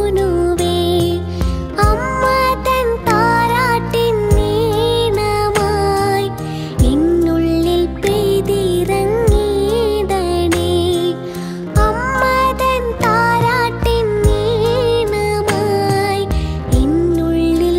സൂനുവേ അമ്മ തൻ താരാട്ടിൻ നീണമായി എന്നുള്ളിൽ പെയ്തിറങ്ങിയിടണേ അമ്മ തൻ താരാട്ടിൻ നീണമായി എന്നുള്ളിൽ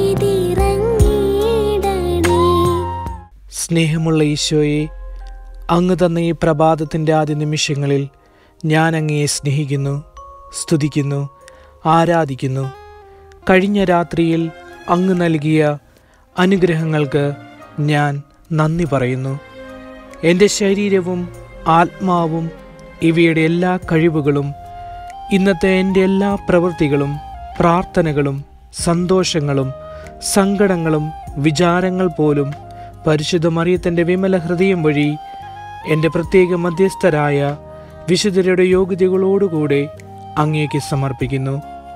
പെയ്തിറങ്ങിയിടണേ സ്നേഹമുള്ള ഈശോയെ അങ്ങ് തന്ന ഈ പ്രഭാതത്തിൻ്റെ ആദ്യ നിമിഷങ്ങളിൽ ഞാൻ അങ്ങയെ സ്നേഹിക്കുന്നു സ്തുതിക്കുന്നു ആരാധിക്കുന്നു കഴിഞ്ഞ രാത്രിയിൽ അങ്ങ് നൽകിയ അനുഗ്രഹങ്ങൾക്ക് ഞാൻ നന്ദി പറയുന്നു എൻ്റെ ശരീരവും ആത്മാവും ഇവയുടെ എല്ലാ കഴിവുകളും ഇന്നത്തെ എൻ്റെ എല്ലാ പ്രവൃത്തികളും പ്രാർത്ഥനകളും സന്തോഷങ്ങളും സങ്കടങ്ങളും വിചാരങ്ങൾ പോലും പരിശുദ്ധ മറിയത്തിൻ്റെ വിമല ഹൃദയം വഴി എൻ്റെ പ്രത്യേക മധ്യസ്ഥരായ വിശുദ്ധരുടെ യോഗ്യതകളോടുകൂടെ അങ്ങേക്ക് സമർപ്പിക്കുന്നു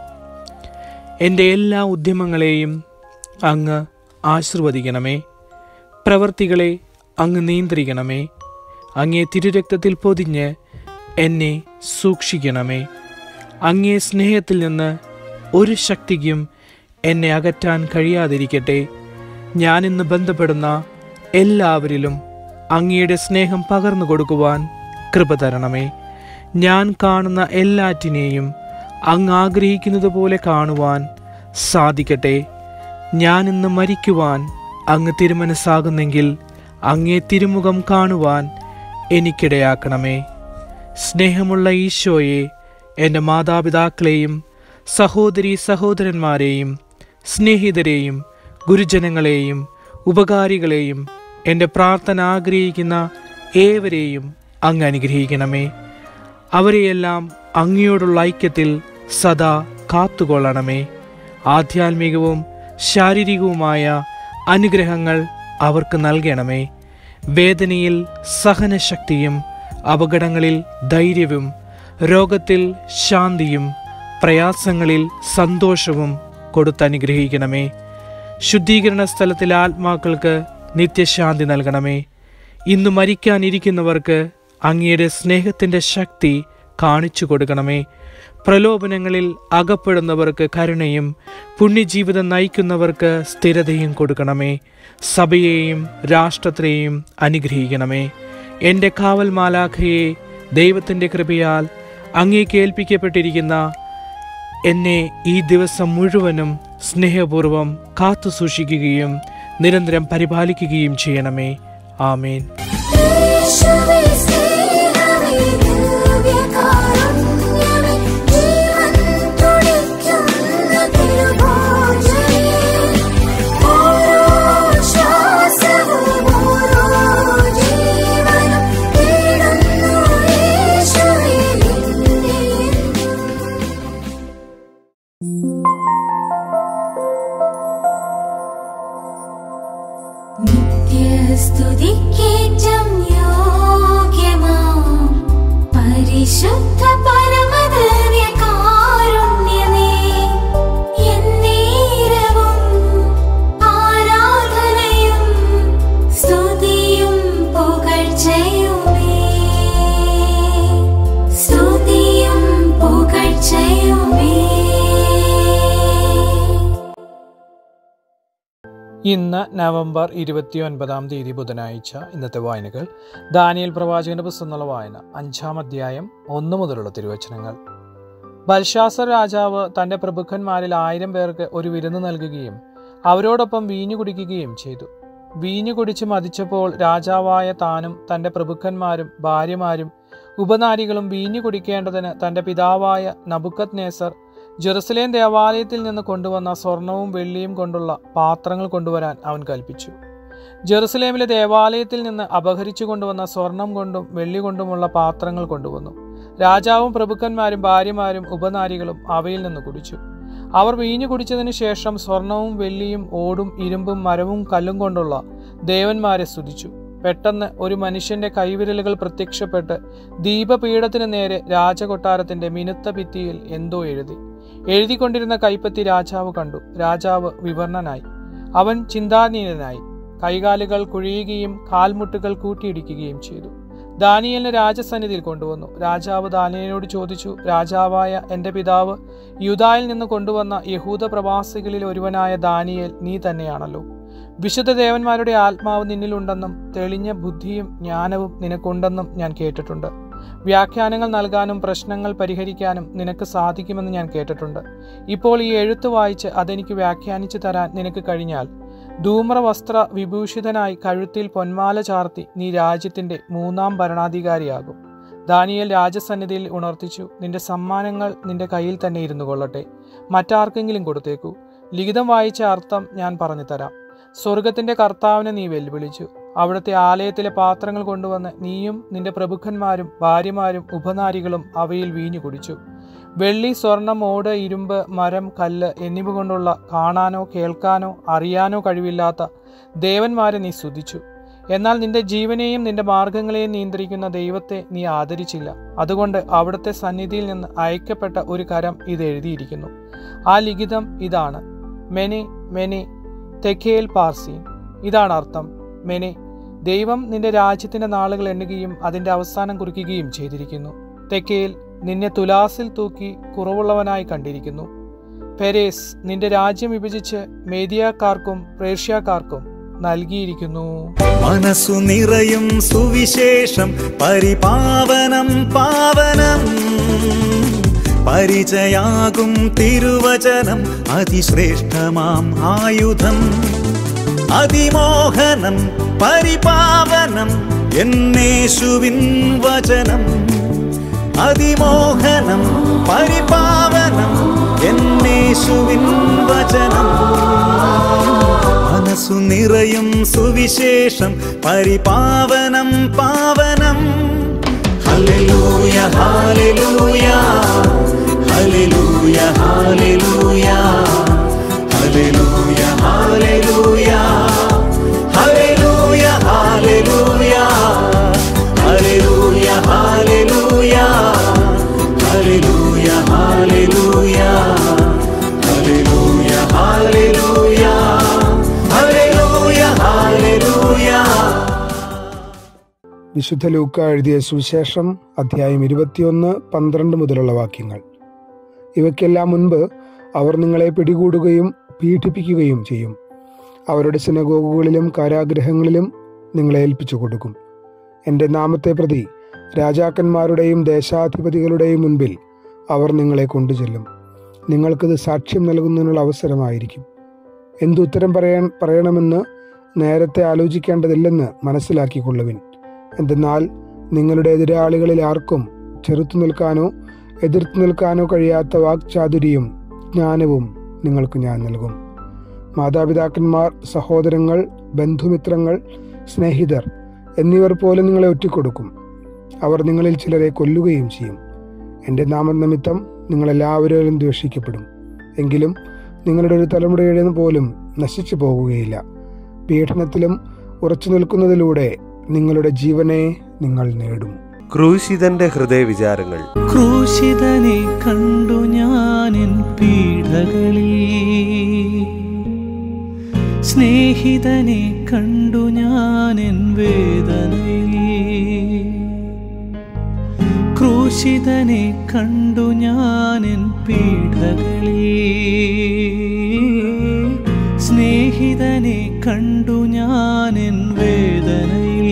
എൻ്റെ എല്ലാ ഉദ്യമങ്ങളെയും അങ്ങ് ആശീർവദിക്കണമേ പ്രവർത്തികളെ അങ്ങ് നിയന്ത്രിക്കണമേ അങ്ങേ തിരുരക്തത്തിൽ പൊതിഞ്ഞ് എന്നെ സൂക്ഷിക്കണമേ അങ്ങേ സ്നേഹത്തിൽ നിന്ന് ഒരു ശക്തിക്കും എന്നെ അകറ്റാൻ കഴിയാതിരിക്കട്ടെ ഞാനിന്ന് ബന്ധപ്പെടുന്ന എല്ലാവരിലും അങ്ങയുടെ സ്നേഹം പകർന്നു കൊടുക്കുവാൻ കൃപ തരണമേ ഞാൻ കാണുന്ന എല്ലാറ്റിനെയും അങ്ങ് ആഗ്രഹിക്കുന്നത് പോലെ കാണുവാൻ സാധിക്കട്ടെ ഞാൻ ഇന്ന് മരിക്കുവാൻ അങ്ങ് തിരുമനസ്സാകുന്നെങ്കിൽ അങ്ങേ തിരുമുഖം കാണുവാൻ എനിക്കിടയാക്കണമേ സ്നേഹമുള്ള ഈശോയെ എൻ്റെ മാതാപിതാക്കളെയും സഹോദരി സഹോദരന്മാരെയും സ്നേഹിതരെയും ഗുരുജനങ്ങളെയും ഉപകാരികളെയും എൻ്റെ പ്രാർത്ഥന ആഗ്രഹിക്കുന്ന ഏവരെയും അങ്ങ് അനുഗ്രഹിക്കണമേ അവരെയെല്ലാം അങ്ങയോടുള്ള ഐക്യത്തിൽ സദാ കാത്തുകൊള്ളണമേ ആധ്യാത്മികവും ശാരീരികവുമായ അനുഗ്രഹങ്ങൾ അവർക്ക് നൽകണമേ വേദനയിൽ സഹനശക്തിയും അപകടങ്ങളിൽ ധൈര്യവും രോഗത്തിൽ ശാന്തിയും പ്രയാസങ്ങളിൽ സന്തോഷവും കൊടുത്തനുഗ്രഹിക്കണമേ ശുദ്ധീകരണ സ്ഥലത്തിലെ ആത്മാക്കൾക്ക് നിത്യശാന്തി നൽകണമേ ഇന്ന് മരിക്കാനിരിക്കുന്നവർക്ക് അങ്ങയുടെ സ്നേഹത്തിൻ്റെ ശക്തി കാണിച്ചു കൊടുക്കണമേ പ്രലോഭനങ്ങളിൽ അകപ്പെടുന്നവർക്ക് കരുണയും പുണ്യജീവിതം നയിക്കുന്നവർക്ക് സ്ഥിരതയും കൊടുക്കണമേ സഭയെയും രാഷ്ട്രത്തെയും അനുഗ്രഹിക്കണമേ എൻ്റെ കാവൽ മാലാഖയെ ദൈവത്തിൻ്റെ കൃപയാൽ അങ്ങേക്ക് ഏൽപ്പിക്കപ്പെട്ടിരിക്കുന്ന എന്നെ ഈ ദിവസം മുഴുവനും സ്നേഹപൂർവം കാത്തു സൂക്ഷിക്കുകയും നിരന്തരം പരിപാലിക്കുകയും ചെയ്യണമേ ആമേൻ യേശുവേ സ്നേഹമേ ദിവ്യകാരുണ്യമേ ജീവൻ തുടിക്കുന്ന തിരുഭോജനേ ഓരോ ശ്വാസവും ഓരോ ജീവനും തേടുന്നു യേശുവേ നിന്നെ നിത്യസ്തുതിക്കേറ്റം യോഗ്യമാം പരിശുദ്ധ പരമദിവ്യകാരുണ്യമേ എന്നേരവും ആരാധനയും സ്തുതിയും പുകഴ്ചയുമേ സ്തുതിയും പുകഴ്ചയുമേ ഇന്ന് നവംബർ ഇരുപത്തി ഒൻപതാം തീയതി ബുധനാഴ്ച ഇന്നത്തെ വായനകൾ ദാനിയൽ പ്രവാചകന്റെ പുസ്തകമുള്ള വായന അഞ്ചാം അധ്യായം ഒന്ന് മുതലുള്ള തിരുവചനങ്ങൾ ബൽഷാസർ രാജാവ് തന്റെ പ്രഭുക്കന്മാരിൽ ആയിരം പേർക്ക് ഒരു വിരുന്ന് നൽകുകയും അവരോടൊപ്പം വീഞ്ഞു കുടിക്കുകയും ചെയ്തു വീഞ്ഞു കുടിച്ച് മതിച്ചപ്പോൾ രാജാവായ താനും തന്റെ പ്രഭുക്കന്മാരും ഭാര്യമാരും ഉപനാരികളും വീഞ്ഞു കുടിക്കേണ്ടതിന് തന്റെ പിതാവായ നബുക്കത് നേസർ ജെറുസലേം ദേവാലയത്തിൽ നിന്ന് കൊണ്ടുവന്ന സ്വർണവും വെള്ളിയും കൊണ്ടുള്ള പാത്രങ്ങൾ കൊണ്ടുവരാൻ അവൻ കൽപ്പിച്ചു ജെറുസലേമിലെ ദേവാലയത്തിൽ നിന്ന് അപഹരിച്ചു കൊണ്ടുവന്ന സ്വർണം കൊണ്ടും വെള്ളി കൊണ്ടുമുള്ള പാത്രങ്ങൾ കൊണ്ടുവന്നു രാജാവും പ്രഭുക്കന്മാരും ഭാര്യമാരും ഉപനാരികളും അവയിൽ നിന്ന് കുടിച്ചു അവർ വീഞ്ഞു കുടിച്ചതിന് ശേഷം സ്വർണവും വെള്ളിയും ഓടും ഇരുമ്പും മരവും കല്ലും കൊണ്ടുള്ള ദേവന്മാരെ സ്തുതിച്ചു പെട്ടെന്ന് ഒരു മനുഷ്യന്റെ കൈവിരലുകൾ പ്രത്യക്ഷപ്പെട്ട് ദീപപീഠത്തിന് നേരെ രാജകൊട്ടാരത്തിന്റെ മിനുത്ത ഭിത്തിയിൽ എന്തോ എഴുതി എഴുതിക്കൊണ്ടിരുന്ന കൈപ്പത്തി രാജാവ് കണ്ടു രാജാവ് വിവർണനായി അവൻ ചിന്താധീനനായി കൈകാലുകൾ കുഴിയുകയും കാൽമുട്ടുകൾ കൂട്ടിയിടിക്കുകയും ചെയ്തു ദാനിയലിനെ രാജസന്നിധിയിൽ കൊണ്ടുവന്നു രാജാവ് ദാനിയലിനോട് ചോദിച്ചു രാജാവായ എൻ്റെ പിതാവ് യുദായിൽ നിന്ന് കൊണ്ടുവന്ന യഹൂദ പ്രവാസികളിൽ ഒരുവനായ ദാനിയേൽ നീ തന്നെയാണല്ലോ വിശുദ്ധ ദേവന്മാരുടെ ആത്മാവ് നിന്നിലുണ്ടെന്നും തെളിഞ്ഞ ബുദ്ധിയും ജ്ഞാനവും നിനക്കുണ്ടെന്നും ഞാൻ കേട്ടിട്ടുണ്ട് വ്യാഖ്യാനങ്ങൾ നൽകാനും പ്രശ്നങ്ങൾ പരിഹരിക്കാനും നിനക്ക് സാധിക്കുമെന്ന് ഞാൻ കേട്ടിട്ടുണ്ട് ഇപ്പോൾ ഈ എഴുത്ത് വായിച്ച് അതെനിക്ക് വ്യാഖ്യാനിച്ചു തരാൻ നിനക്ക് കഴിഞ്ഞാൽ ധൂമ്ര വസ്ത്ര വിഭൂഷിതനായി കഴുത്തിൽ പൊന്മാല ചാർത്തി നീ രാജ്യത്തിന്റെ മൂന്നാം ഭരണാധികാരിയാകും ദാനിയേൽ രാജസന്നിധിയിൽ ഉണർത്തിച്ചു നിന്റെ സമ്മാനങ്ങൾ നിന്റെ കയ്യിൽ തന്നെ ഇരുന്നു കൊള്ളട്ടെ മറ്റാർക്കെങ്കിലും കൊടുത്തേക്കൂ ലിഖിതം വായിച്ച അർത്ഥം ഞാൻ പറഞ്ഞു തരാം സ്വർഗത്തിന്റെ കർത്താവിനെ നീ വെല്ലുവിളിച്ചു അവിടുത്തെ ആലയത്തിലെ പാത്രങ്ങൾ കൊണ്ടുവന്ന് നീയും നിന്റെ പ്രഭുക്കന്മാരും ഭാര്യമാരും ഉപനാരികളും അവയിൽ വീഞ്ഞു കുടിച്ചു വെള്ളി സ്വർണം ഓട് ഇരുമ്പ് മരം കല്ല് എന്നിവ കൊണ്ടുള്ള കാണാനോ കേൾക്കാനോ അറിയാനോ കഴിവില്ലാത്ത ദേവന്മാരെ നീ സ്തുതിച്ചു എന്നാൽ നിന്റെ ജീവനെയും നിന്റെ മാർഗങ്ങളെയും നിയന്ത്രിക്കുന്ന ദൈവത്തെ നീ ആദരിച്ചില്ല അതുകൊണ്ട് അവിടുത്തെ സന്നിധിയിൽ നിന്ന് അയക്കപ്പെട്ട ഒരു കരം ഇത് എഴുതിയിരിക്കുന്നു ആ ലിഖിതം ഇതാണ് മെനെ മെനെ തെക്കേൽ പാർസീൻ ഇതാണ് അർത്ഥം മെനെ ദൈവം നിന്റെ രാജ്യത്തിന്റെ നാളുകൾ എണ്ണുകയും അതിന്റെ അവസാനം കുറിക്കുകയും ചെയ്തിരിക്കുന്നു തെക്കേൽ നിന്നെ തുലാസിൽ തൂക്കി കുറവുള്ളവനായി കണ്ടിരിക്കുന്നു പെരേസ് നിന്റെ രാജ്യം വിഭജിച്ച് മേദിയാക്കാർക്കും പ്രേഷ്യക്കാർക്കും നൽകിയിരിക്കുന്നു മനസ്സു നിറയും സുവിശേഷം പരിപാവനം പാവനം പരിചയാകും തിരുവചനം അതിശ്രേഷ്ഠമാം ആയുധം അതിമോഹനം പരിപാവനം എന്നേശുവിൻ വചനം അതിമോഹനം പരിപാവനം എന്നേശുവിൻ വചനം മനസ്സു നിറയും സുവിശേഷം പരിപാവനം പാവനം hallelujah hallelujah hallelujah hallelujah hallelujah hallelujah hallelujah hallelujah hallelujah hallelujah hallelujah hallelujah hallelujah hallelujah hallelujah hallelujah വിശുദ്ധ ലൂക്ക എഴുതിയ സുവിശേഷം അധ്യായം ഇരുപത്തിയൊന്ന് പന്ത്രണ്ട് മുതലുള്ള വാക്യങ്ങൾ ഇവയ്ക്കെല്ലാം മുൻപ് അവർ നിങ്ങളെ പിടികൂടുകയും പീഡിപ്പിക്കുകയും ചെയ്യും അവരുടെ സിനഗോഗുകളിലും കാരാഗ്രഹങ്ങളിലും നിങ്ങളെ ഏൽപ്പിച്ചു കൊടുക്കും എൻ്റെ നാമത്തെ പ്രതി രാജാക്കന്മാരുടെയും ദേശാധിപതികളുടെയും മുൻപിൽ അവർ നിങ്ങളെ കൊണ്ടുചെല്ലും നിങ്ങൾക്കിത് സാക്ഷ്യം നൽകുന്നതിനുള്ള അവസരമായിരിക്കും എന്തുത്തരം പറയാൻ പറയണമെന്ന് നേരത്തെ ആലോചിക്കേണ്ടതില്ലെന്ന് മനസ്സിലാക്കിക്കൊള്ളുവിൻ എന്തെന്നാൽ നിങ്ങളുടെ എതിരാളികളിൽ ആർക്കും ചെറുത്തു നിൽക്കാനോ എതിർത്ത് നിൽക്കാനോ കഴിയാത്ത വാക്ചാതുരിയും ജ്ഞാനവും നിങ്ങൾക്ക് ഞാൻ നൽകും മാതാപിതാക്കന്മാർ സഹോദരങ്ങൾ ബന്ധുമിത്രങ്ങൾ സ്നേഹിതർ എന്നിവർ പോലും നിങ്ങളെ ഒറ്റിക്കൊടുക്കും അവർ നിങ്ങളിൽ ചിലരെ കൊല്ലുകയും ചെയ്യും എൻ്റെ നാമനിമിത്തം നിങ്ങളെല്ലാവരും ദ്വേഷിക്കപ്പെടും എങ്കിലും നിങ്ങളുടെ ഒരു തലമുറയുടെ പോലും നശിച്ചു പോകുകയില്ല പീഡനത്തിലും ഉറച്ചു നിൽക്കുന്നതിലൂടെ നിങ്ങളുടെ ജീവനെ നിങ്ങൾ നേടും ക്രൂശിതന്റെ ഹൃദയവിചാരങ്ങൾ ക്രൂശിതനെ കണ്ടു ഞാനിൻ പീഡകളിൽ സ്നേഹിതനെ കണ്ടു ഞാനിൻ വേദനയിൽ ക്രൂശിതനെ കണ്ടു ഞാനിൻ പീഡകളിൽ സ്നേഹിതനെ കണ്ടു ഞാനിൻ വേദനയിൽ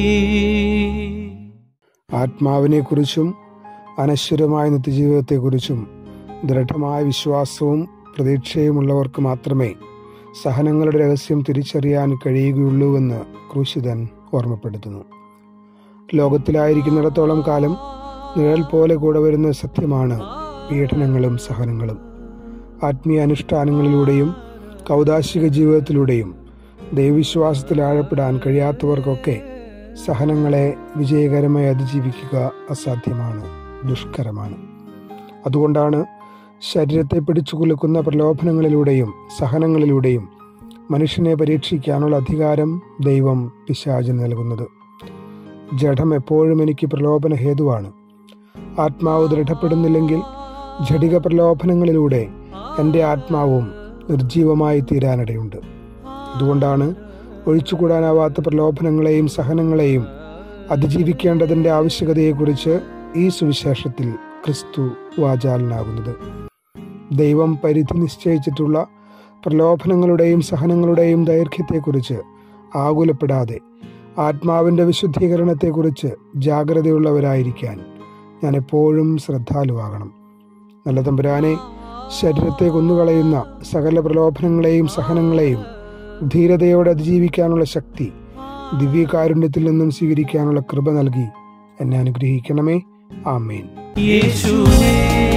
ആത്മാവിനെക്കുറിച്ചും അനശ്വരമായ നിത്യജീവിതത്തെക്കുറിച്ചും ദൃഢമായ വിശ്വാസവും പ്രതീക്ഷയുമുള്ളവർക്ക് മാത്രമേ സഹനങ്ങളുടെ രഹസ്യം തിരിച്ചറിയാൻ കഴിയുകയുള്ളൂവെന്ന് ക്രൂശിതൻ ഓർമ്മപ്പെടുത്തുന്നു ലോകത്തിലായിരിക്കുന്നിടത്തോളം കാലം നിഴൽ പോലെ കൂടെ വരുന്ന സത്യമാണ് പീഡനങ്ങളും സഹനങ്ങളും ആത്മീയ അനുഷ്ഠാനങ്ങളിലൂടെയും കൗതാശിക ജീവിതത്തിലൂടെയും ദൈവവിശ്വാസത്തിൽ ആഴപ്പെടാൻ കഴിയാത്തവർക്കൊക്കെ സഹനങ്ങളെ വിജയകരമായി അതിജീവിക്കുക അസാധ്യമാണ് ദുഷ്കരമാണ് അതുകൊണ്ടാണ് ശരീരത്തെ പിടിച്ചു കുലുക്കുന്ന പ്രലോഭനങ്ങളിലൂടെയും സഹനങ്ങളിലൂടെയും മനുഷ്യനെ പരീക്ഷിക്കാനുള്ള അധികാരം ദൈവം പിശാചിന് നൽകുന്നത് ജഡം എപ്പോഴും എനിക്ക് പ്രലോഭന ഹേതുവാണ് ആത്മാവ് ദൃഢപ്പെടുന്നില്ലെങ്കിൽ ജഡിക പ്രലോഭനങ്ങളിലൂടെ എൻ്റെ ആത്മാവും നിർജീവമായി തീരാനിടയുണ്ട് അതുകൊണ്ടാണ് ഒഴിച്ചുകൂടാനാവാത്ത പ്രലോഭനങ്ങളെയും സഹനങ്ങളെയും അതിജീവിക്കേണ്ടതിൻ്റെ ആവശ്യകതയെക്കുറിച്ച് ഈ സുവിശേഷത്തിൽ ക്രിസ്തു വാചാലനാകുന്നത് ദൈവം പരിധി നിശ്ചയിച്ചിട്ടുള്ള പ്രലോഭനങ്ങളുടെയും സഹനങ്ങളുടെയും ദൈർഘ്യത്തെക്കുറിച്ച് ആകുലപ്പെടാതെ ആത്മാവിൻ്റെ വിശുദ്ധീകരണത്തെക്കുറിച്ച് ജാഗ്രതയുള്ളവരായിരിക്കാൻ ഞാൻ എപ്പോഴും ശ്രദ്ധാലുവാകണം നല്ല തമ്പുരാനെ ശരീരത്തെ കൊന്നുകളയുന്ന സകല പ്രലോഭനങ്ങളെയും സഹനങ്ങളെയും ധീരതയോടെ അതിജീവിക്കാനുള്ള ശക്തി ദിവ്യകാരുണ്യത്തിൽ നിന്നും സ്വീകരിക്കാനുള്ള കൃപ നൽകി എന്നെ അനുഗ്രഹിക്കണമേ ആമേൻ യേശുവേ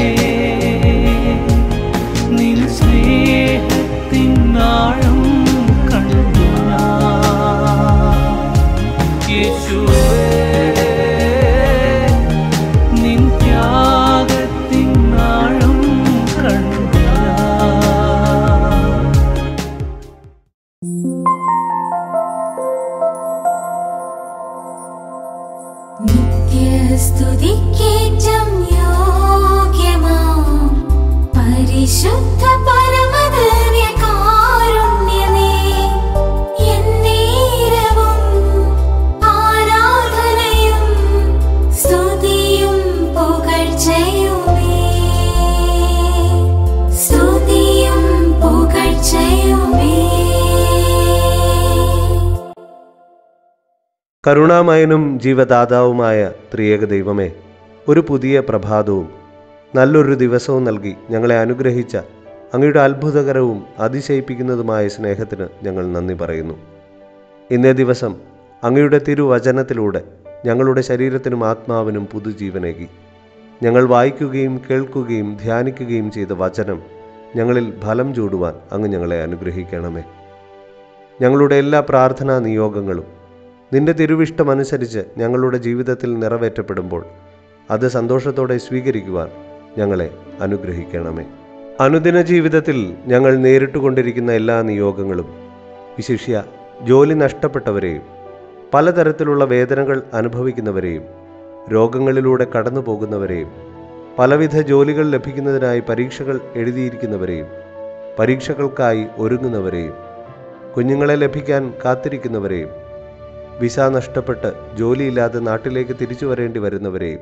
നിൻ സ്നേഹത്തിൻ ആഴം കണ്ടു ഞാൻ. യേശുവേ നിൻ ത്യാഗത്തിൻ ആഴം കണ്ടു ഞാൻ. നിത്യസ്തുതിക്കേറ്റം യോഗ്യമാം പരിശുദ്ധ പരമദിവ്യകാരുണ്യമേ, എന്നേരവും ആരാധനയും സ്തുതിയും പുകഴ്ചയുമേ. സ്തുതിയും പുകഴ്ചയുമേ കരുണാമയനും ജീവദാതാവുമായ ത്രിയേക ദൈവമേ ഒരു പുതിയ പ്രഭാതവും നല്ലൊരു ദിവസവും നൽകി ഞങ്ങളെ അനുഗ്രഹിച്ച അങ്ങയുടെ അത്ഭുതകരവും അതിശയിപ്പിക്കുന്നതുമായ സ്നേഹത്തിന് ഞങ്ങൾ നന്ദി പറയുന്നു ഇന്നേ ദിവസം അങ്ങയുടെ തിരുവചനത്തിലൂടെ ഞങ്ങളുടെ ശരീരത്തിനും ആത്മാവിനും പുതുജീവനേകി ഞങ്ങൾ വായിക്കുകയും കേൾക്കുകയും ധ്യാനിക്കുകയും ചെയ്ത വചനം ഞങ്ങളിൽ ഫലം ചൂടുവാൻ അങ്ങ് ഞങ്ങളെ അനുഗ്രഹിക്കണമേ ഞങ്ങളുടെ എല്ലാ പ്രാർത്ഥനാ നിയോഗങ്ങളും നിന്റെ തിരുവിഷ്ടമനുസരിച്ച് ഞങ്ങളുടെ ജീവിതത്തിൽ നിറവേറ്റപ്പെടുമ്പോൾ അത് സന്തോഷത്തോടെ സ്വീകരിക്കുവാൻ ഞങ്ങളെ അനുഗ്രഹിക്കണമേ അനുദിന ജീവിതത്തിൽ ഞങ്ങൾ നേരിട്ടുകൊണ്ടിരിക്കുന്ന എല്ലാ നിയോഗങ്ങളും വിശിഷ്യ ജോലി നഷ്ടപ്പെട്ടവരെയും പലതരത്തിലുള്ള വേദനകൾ അനുഭവിക്കുന്നവരെയും രോഗങ്ങളിലൂടെ കടന്നു പോകുന്നവരെയും പലവിധ ജോലികൾ ലഭിക്കുന്നതിനായി പരീക്ഷകൾ എഴുതിയിരിക്കുന്നവരെയും പരീക്ഷകൾക്കായി ഒരുങ്ങുന്നവരെയും കുഞ്ഞുങ്ങളെ ലഭിക്കാൻ കാത്തിരിക്കുന്നവരെയും വിസ നഷ്ടപ്പെട്ട് ജോലിയില്ലാതെ നാട്ടിലേക്ക് തിരിച്ചു വരേണ്ടി വരുന്നവരെയും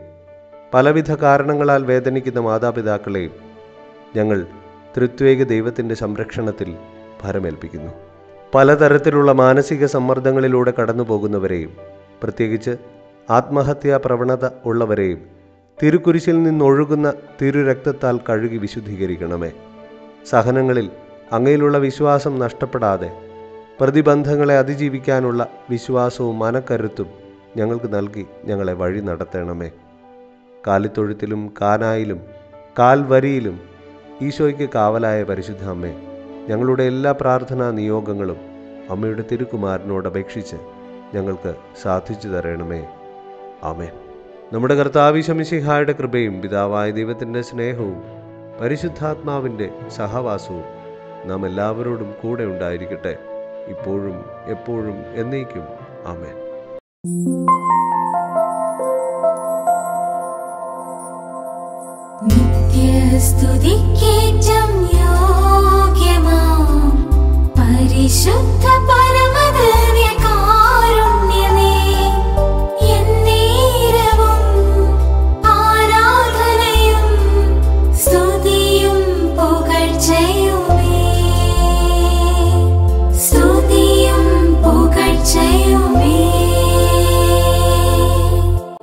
പലവിധ കാരണങ്ങളാൽ വേദനിക്കുന്ന മാതാപിതാക്കളെയും ഞങ്ങൾ തൃത്വേക ദൈവത്തിൻ്റെ സംരക്ഷണത്തിൽ ഭരമേൽപ്പിക്കുന്നു പലതരത്തിലുള്ള മാനസിക സമ്മർദ്ദങ്ങളിലൂടെ കടന്നു പോകുന്നവരെയും പ്രത്യേകിച്ച് ആത്മഹത്യാ പ്രവണത ഉള്ളവരെയും തിരുക്കുരിശിൽ നിന്നൊഴുകുന്ന തിരുരക്തത്താൽ കഴുകി വിശുദ്ധീകരിക്കണമേ സഹനങ്ങളിൽ അങ്ങയിലുള്ള വിശ്വാസം നഷ്ടപ്പെടാതെ പ്രതിബന്ധങ്ങളെ അതിജീവിക്കാനുള്ള വിശ്വാസവും മനക്കരുത്തും ഞങ്ങൾക്ക് നൽകി ഞങ്ങളെ വഴി നടത്തണമേ കാലിത്തൊഴുത്തിലും കാനായിലും കാൽവരിയിലും ഈശോയ്ക്ക് കാവലായ പരിശുദ്ധ അമ്മേ ഞങ്ങളുടെ എല്ലാ പ്രാർത്ഥനാ നിയോഗങ്ങളും അമ്മയുടെ തിരുക്കുമാരനോട് അപേക്ഷിച്ച് ഞങ്ങൾക്ക് സാധിച്ചു തരണമേ ആമേൻ നമ്മുടെ കർത്താവിശമിശിഹായുടെ കൃപയും പിതാവായ ദൈവത്തിൻ്റെ സ്നേഹവും പരിശുദ്ധാത്മാവിൻ്റെ സഹവാസവും നാം എല്ലാവരോടും കൂടെ ഉണ്ടായിരിക്കട്ടെ ഇപ്പോഴും എപ്പോഴും എന്നേക്കും ആമേൻ നിത്യസ്തുതിക്കേറ്റം യോഗ്യമാം പരിശുദ്ധ പരമദിവ്യകാരുണ്യമേ, എന്നേരവും ആരാധനയും സ്തുതിയും പുകഴ്ചയുമേ. സ്തുതിയും പുകഴ്ചയുമേ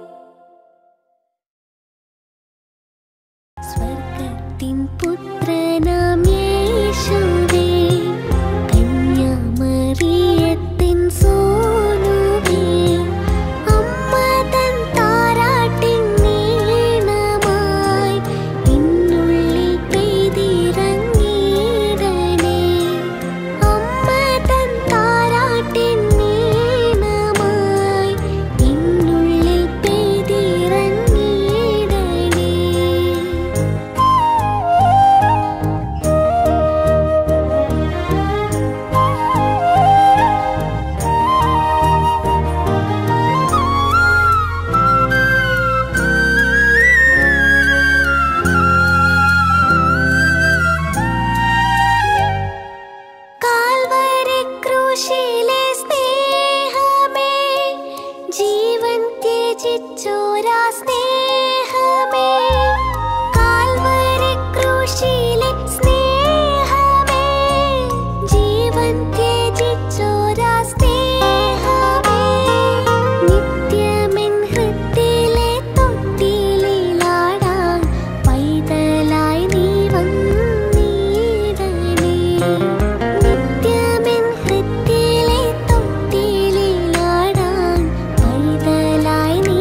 സ്വർഗത്തിൻ പുത്രൻ സ്നേഹമേ ജീവൻ ത്യജിച്ചോരാ സ്നേഹമേ നിത്യമെൻ ഹൃത്തിലെ തൊട്ടിലാടാൻ പൈതലായി നീ വന്നിടണേ നിത്യമെൻ ഹൃത്തിലെ തൊട്ടിലാടാൻ പൈതലായി നീ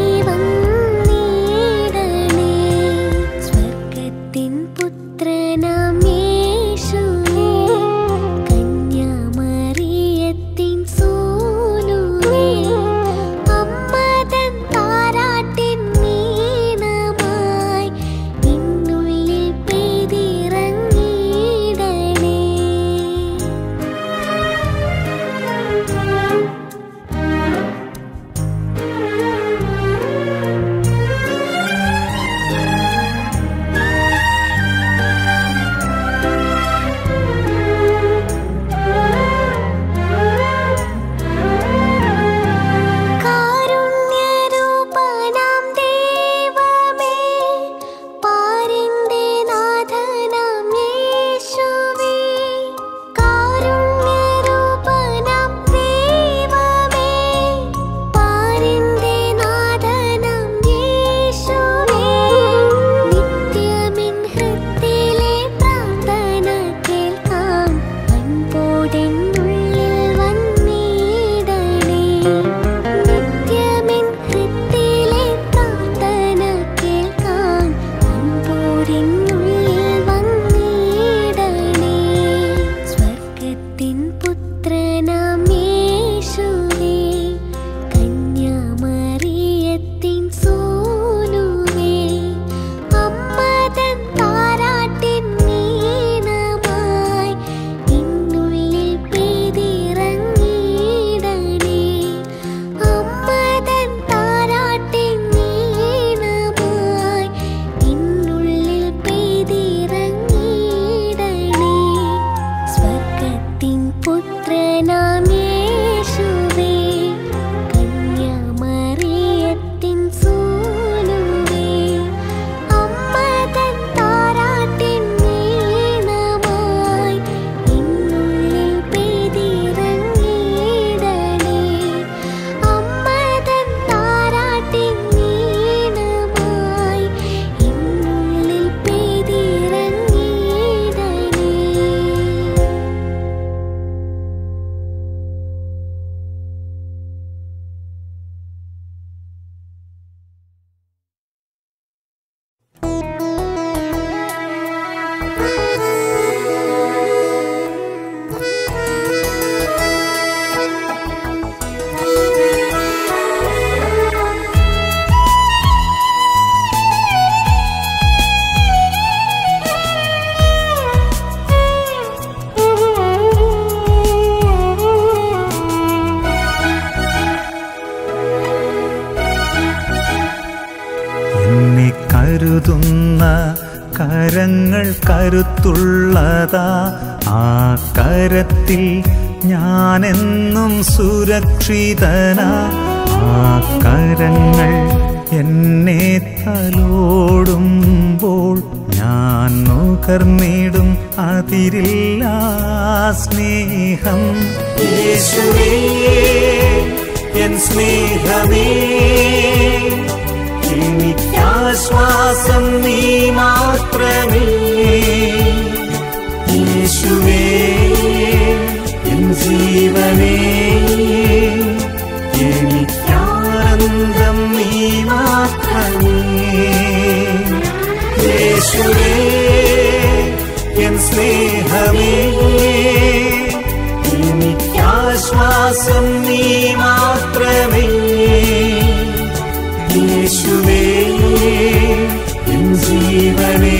വന്നിടണേ സ്വർഗത്തിൻ പുത്രനാം യേശുവേ കന്യാമറിയത്തിൻ സോനുവേ അമ്മതൻ താരാട്ടിൻ നീണമായി നിന്നുള്ളിൽ പെയ്തിറങ്ങിയിടണേ കാരുണ്യരൂപനാം ദൈവമേ പാരിന്റെ നാഥനാം യേശുവേ കാരുണ്യരൂപനാം ദൈവമേ പാരിന്റെ നാഥനാം യേശുവേ നിത്യമെൻ ഹൃത്തിലെ പ്രാർത്ഥന കേൾക്കാം അൻപോടെന്നുള്ളിൽ വന്നിടണേ നിത്യമെൻ ഹൃത്തിലെ പ്രാർത്ഥന കേൾക്കാൻ അൻപോടെന്നുള്ളിൽ വന്നിടണേ സ്വർഗത്തിൻ പുത്രനാം യേശുവേ കന്യാമറിയത്തിൻ സോനുവേ അമ്മതൻ താരാട്ടിൻ നീണമായി നിന്നുള്ളിൽ പെയ്തിറങ്ങിയിടണേ അമ്മതൻ താരാട്ടിൻ നീണമായി നിന്നുള്ളിൽ പെയ്തിറങ്ങിയിടണേ സ്വർഗത്തിൻ പുത്രനാം യേശുവേ കന്യാമറിയത്തിൻ സോനുവേ അമ്മതൻ താരാട്ടിൻ നീണമായി നിന്നുള്ളിൽ പെയ്തിറങ്ങിയിടണേ അമ്മതൻ താരാട്ടിൻ നീണമായി നിന്നുള്ളിൽ പെയ്തിറങ്ങിയിടണേ എന്നെ കരുതുന്ന കരങ്ങൾ കരുത്തുള്ളതാ ആ കരത്തിൽ ഞാനെന്നും സുരക്ഷിതനാ ആ കരങ്ങൾ എന്നെ തലോടുമ്പോൾ ഞാൻ നുകർന്നിടും അതിരില്ല സ്നേഹം യേശുവേ എൻ സ്നേഹമേ എനിക്കാശ്വാസം നീ മാത്രമേ യേശുവേ എൻ ജീവനേ എനിക്കാനന്ദം നീ മാത്രമേ യേശുവേ എൻ സ്നേഹമേ എനിക്കാശ്വാസം നീ മാത്രമേ യേശുവേ എൻ ജീവനേ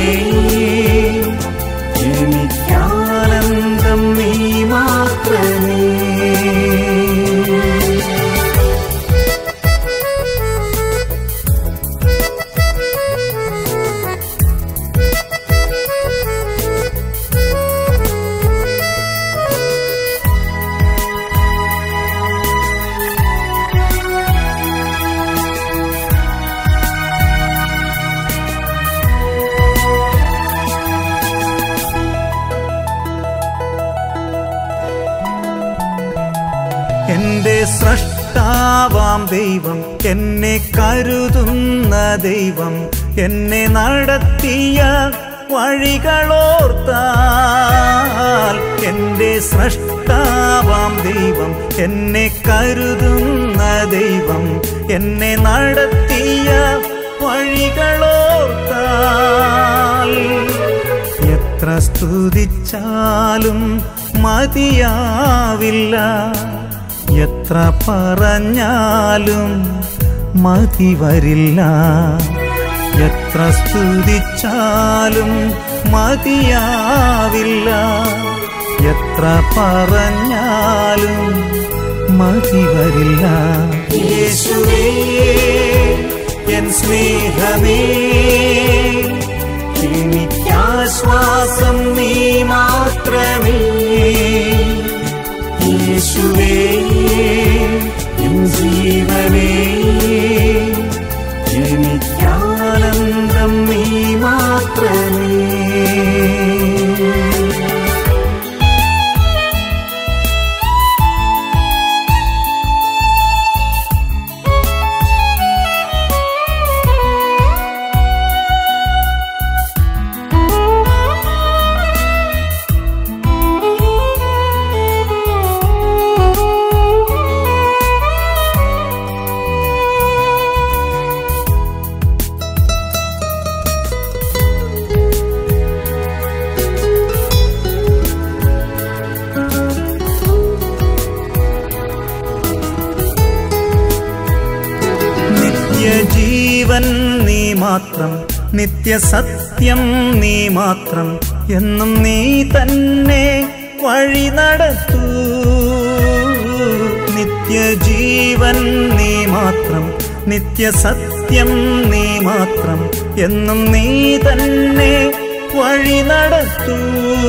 എനിക്കാനന്ദം നീ മാത്രമേ എന്റെ സ്രഷ്ടാവാം ദൈവം എന്നെ കരുതുന്ന ദൈവം എന്നെ നടത്തിയ വഴികളോർത്താൽ എന്റെ സ്രഷ്ടാവാം ദൈവം എന്നെ കരുതുന്ന ദൈവം എന്നെ നടത്തിയ വഴികളോർത്താൽ എത്ര സ്തുതിച്ചാലും മതിയാവില്ല എത്ര പറഞ്ഞാലും മതി വരില്ല എത്ര സ്തുതിച്ചാലും മതിയാവില്ല എത്ര പറഞ്ഞാലും മതി വരില്ല യേശുവേ എൻ സ്നേഹമേ എനിക്കാശ്വാസം നീ മാത്രമേ യേശുവേ എൻ ജീവനേ എനിക്കാനന്ദം നീ മാത്രമേ നിത്യജീവൻ നീ മാത്രം നിത്യസത്യം നീ മാത്രം എന്നും നീ തന്നെ വഴി നടത്തൂ നിത്യജീവൻ നീ മാത്രം നിത്യസത്യം നീ മാത്രം എന്നും നീ തന്നെ വഴി നടത്തൂ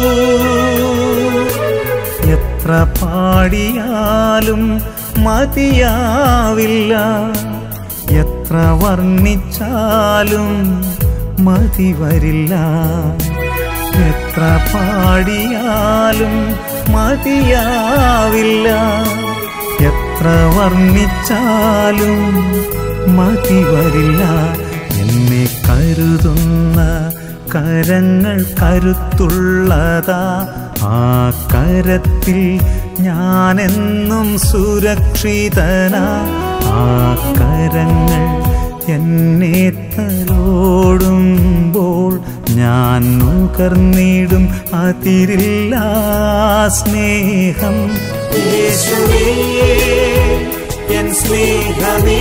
എത്ര പാടിയാലും മതിയാവില്ല എത്ര വർണ്ണിച്ചാലും മതി വരില്ല എത്ര പാടിയാലും മതിയാവില്ല എത്ര വർണ്ണിച്ചാലും മതി വരില്ല എന്നെ കരുതുന്ന കരങ്ങൾ കരുത്തുള്ളതാ ആ കരത്തിൽ ഞാനെന്നും സുരക്ഷിതനാ ആ കരങ്ങൾ എന്നെ തലോടുമ്പോൾ ഞാൻ നുകർന്നിടും അതിരില്ല സ്നേഹം യേശുവേ എൻ സ്നേഹമേ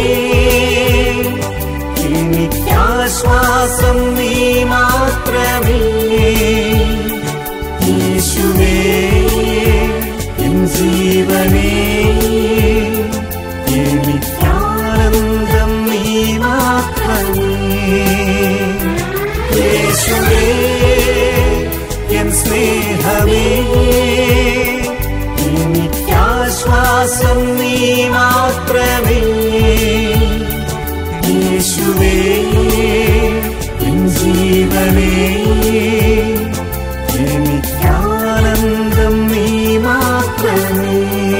എനിക്കാശ്വാസം നീ മാത്രമേ യേശുവേ എൻ ജീവനേ എനിക്കാനന്ദം നീ മാത്രമേ യേശുവേ എൻ സ്നേഹമേ എനിക്കാശ്വാസം നീ മാത്രമേ യേശുവേ എൻ ജീവനേ എനിക്കാനന്ദം നീ മാത്രമേ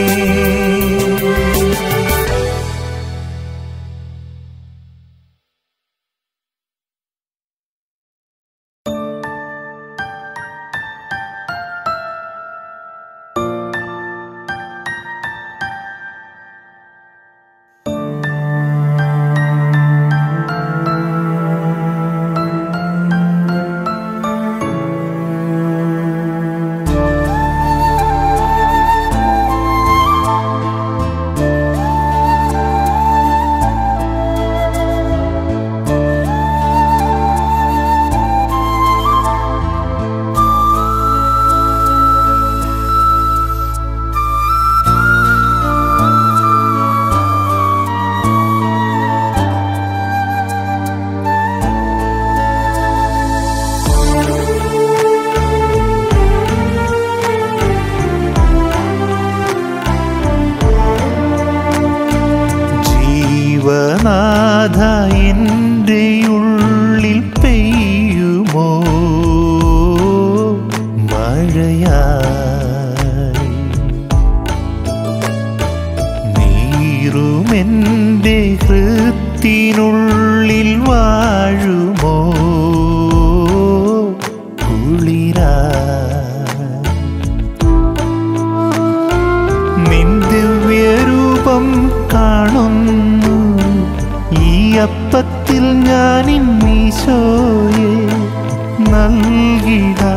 ജീവനാഥ എൻ്റെ ഉള്ളിൽ പെയ്യുമോ മഴയായി ഇരുട്ടിനുള്ളിൽ വാഴുമോ കുളിരാ നിൻ ദിവ്യരൂപം കാണുന്നു ഈ അപ്പത്തിൽ ഞാൻ ഇന്നീശോയെ നൽകിട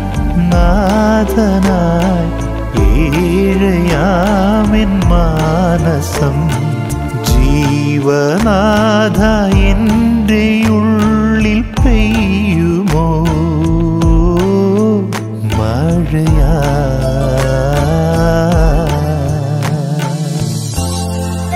നാഥനായി ഏഴയാമെൻ മാനസം ജീവനാഥ എൻ്റെ ഉള്ളിൽ പെയ്യുമോ മഴയാ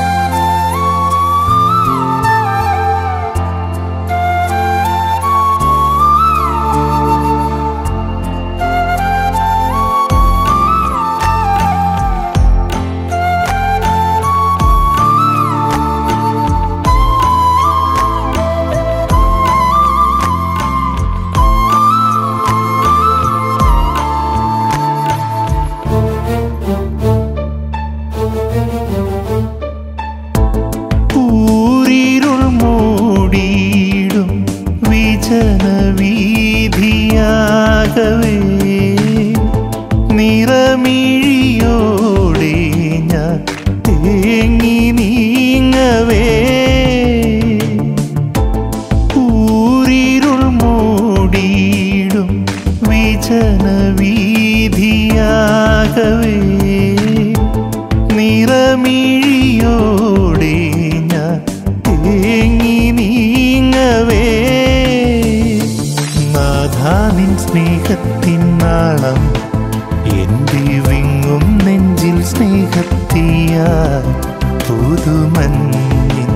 ഊരിരുൾ മൂടിയിടും വിജനവീതിയാകവേ നിറമിഴിയോടെ ഞാൻ തേങ്ങി നീങ്ങവേ ഊരിരുൾ മൂടിയിടും വിജനവീതിയാകവേ നിറമിഴിയോടെ ഞാൻ തേങ്ങി നീങ്ങവേ നാഥാനിൻ സ്നേഹത്തിൻ നാളം എൻ്റെ വിങ്ങും നെഞ്ചിൽ സ്നേഹത്തിയ പുതുമഞ്ഞിൻ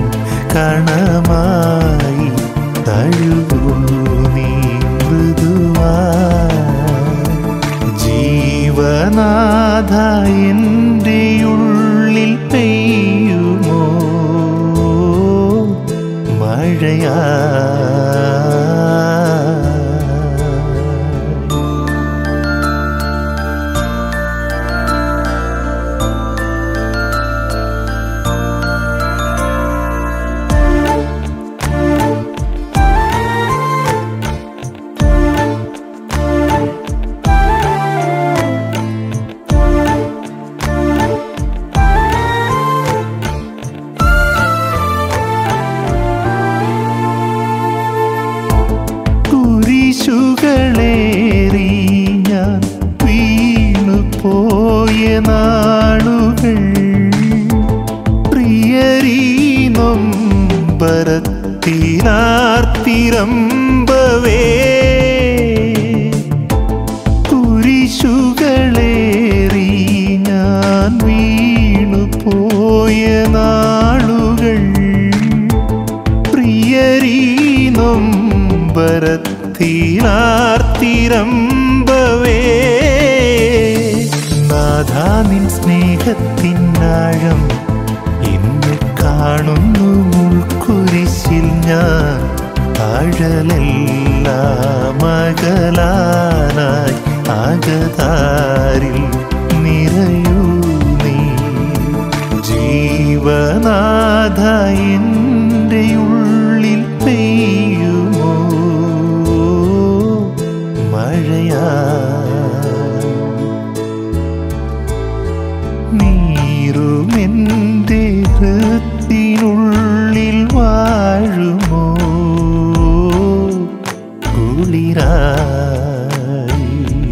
കണമായി തഴുകൂ നീ മൃദുവായി ജീവനാഥ എൻ്റെ ഉള്ളിൽ പെയ്യുമോ മഴയാ കുരിശുകളേറി ഞാൻ വീണു പോയ നാളുകൾ പ്രിയരീനം ബരത്തിനാർത്തിരമ്പവേ കുരിശുകളേറി ഞാൻ വീണു പോയ നാളുകൾ പ്രിയരീനം ബരത്തിനാർത്തിരമ്പവേ നാഥാ നിൻ സ്നേഹത്തിനാഴം ഇന്ന് കാണുന്നു മുൾക്കുരിശിൽ ഞാൻ ആഴലെല്ലാം അകലാനായി ആകതാരിൽ നിറയൂ നീ ജീവനാഥ എൻ്റെ ഉള്ളിൽ പെയ്യുമോ മഴയാ നീറുമെൻ്റെ ഹൃത്തിനുള്ളിൽ വാഴുമോ കുളിരായി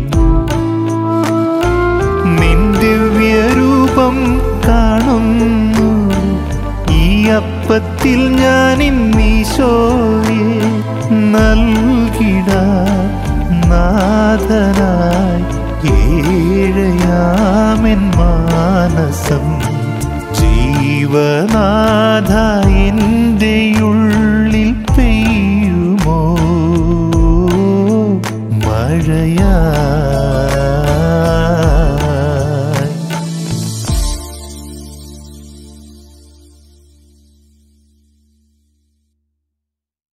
നിൻ ദിവ്യരൂപം കാണുന്നു ഈ അപ്പത്തിൽ ഞാൻ ഇന്നീശോയെ നൽകിട നാഥനായി ഏഴയാമെൻ മാനസം ജീവനാഥ എൻ്റെ ഉള്ളിൽ പെയ്യുമോ മഴയാ